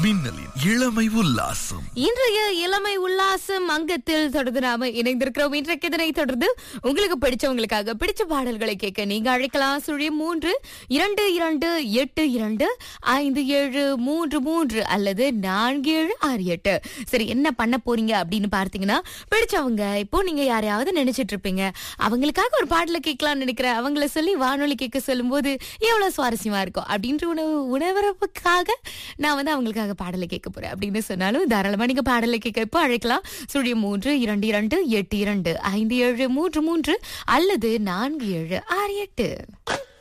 மின்னலின் இளமை உல்லாசம் இன்றைய இளமை உல்லாசம் அங்கத்தில் தொடர்ந்து நாம இணைந்திருக்கிறோம் இன்றைக்கு இதனை தொடர்ந்து உங்களுக்கு பிடிச்சவங்களுக்காக பிடிச்ச பாடல்களை கேட்க நீங்க அழைக்கலாம் சுழி மூன்று இரண்டு இரண்டு எட்டு இரண்டு ஐந்து ஏழு மூன்று மூன்று அல்லது நான்கு ஏழு ஆறு எட்டு சரி என்ன பண்ண போறீங்க அப்படின்னு பார்த்தீங்கன்னா பிடிச்சவங்க இப்போ நீங்க யாரையாவது நினைச்சிட்டு இருப்பீங்க அவங்களுக்காக ஒரு பாடல கேட்கலாம்னு நினைக்கிறேன் அவங்கள சொல்லி வானொலி கேட்க சொல்லும்போது எவ்வளவு சுவாரஸ்யமா இருக்கும் அப்படின்ற உணவு உணவரப்புக்காக நான் வந்து அவங்களுக்காக பாடலை கேட்க போறேன் அப்படின்னு சொன்னாலும் தாராளமா நீங்க பாடலை கேட்க இப்போ அழைக்கலாம் சுழியம் மூன்று இரண்டு இரண்டு எட்டு இரண்டு ஐந்து ஏழு மூன்று மூன்று அல்லது நான்கு ஏழு ஆறு எட்டு